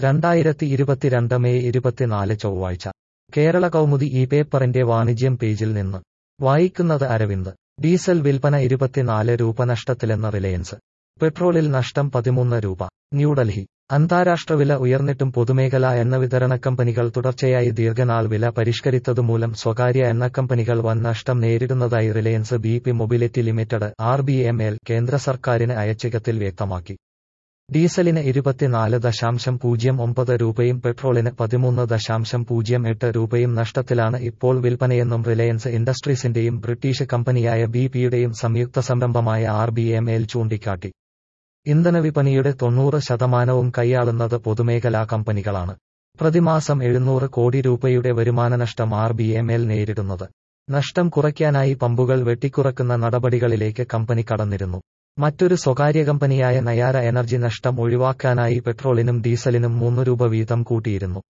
രണ്ടായിരത്തി ഇരുപത്തിരണ്ട് മെയ് ഇരുപത്തിനാല് ചൊവ്വാഴ്ച കേരള കൗമുദി ഈ പേപ്പറിന്റെ വാണിജ്യം പേജിൽ നിന്ന് വായിക്കുന്നത് അരവിന്ദ് ഡീസൽ വിൽപ്പന ഇരുപത്തിനാല് രൂപ നഷ്ടത്തിലെന്ന് റിലയൻസ് പെട്രോളിൽ നഷ്ടം പതിമൂന്ന് രൂപ ന്യൂഡൽഹി അന്താരാഷ്ട്ര വില ഉയർന്നിട്ടും പൊതുമേഖലാ എണ്ണ വിതരണ കമ്പനികൾ തുടർച്ചയായി ദീർഘനാൾ വില പരിഷ്കരിച്ചതുമൂലം സ്വകാര്യ എണ്ണക്കമ്പനികൾ വൻ നഷ്ടം നേരിടുന്നതായി Reliance B P mobility limited R B M L കേന്ദ്ര സർക്കാരിന് അയച്ച കത്തിൽ വ്യക്തമാക്കി ഡീസലിന് ഇരുപത്തിനാല് ദശാംശം പൂജ്യം ഒമ്പത് രൂപയും പെട്രോളിന് പതിമൂന്ന് ദശാംശം പൂജ്യം എട്ട് രൂപയും നഷ്ടത്തിലാണ് ഇപ്പോൾ വിൽപ്പനയെന്നും റിലയൻസ് ഇൻഡസ്ട്രീസിന്റെയും ബ്രിട്ടീഷ് കമ്പനിയായ ബി പിയുടെയും സംയുക്ത സംരംഭമായ ആർ ബി എം എൽ ചൂണ്ടിക്കാട്ടി ഇന്ധന വിപണിയുടെ തൊണ്ണൂറ് ശതമാനവും കൈയാളുന്നത് പൊതുമേഖലാ കമ്പനികളാണ് പ്രതിമാസം എഴുന്നൂറ് കോടി രൂപയുടെ വരുമാന നഷ്ടം ആർ ബി എം എൽ നേരിടുന്നത് നഷ്ടം കുറയ്ക്കാനായി പമ്പുകൾ വെട്ടിക്കുറക്കുന്ന നടപടികളിലേക്ക് കമ്പനി കടന്നിരുന്നു മറ്റൊരു സ്വകാര്യ കമ്പനിയായ നയാര എനർജി നഷ്ടം ഒഴിവാക്കാനായി പെട്രോളിനും ഡീസലിനും മൂന്ന് രൂപ വീതം കൂട്ടിയിരുന്നു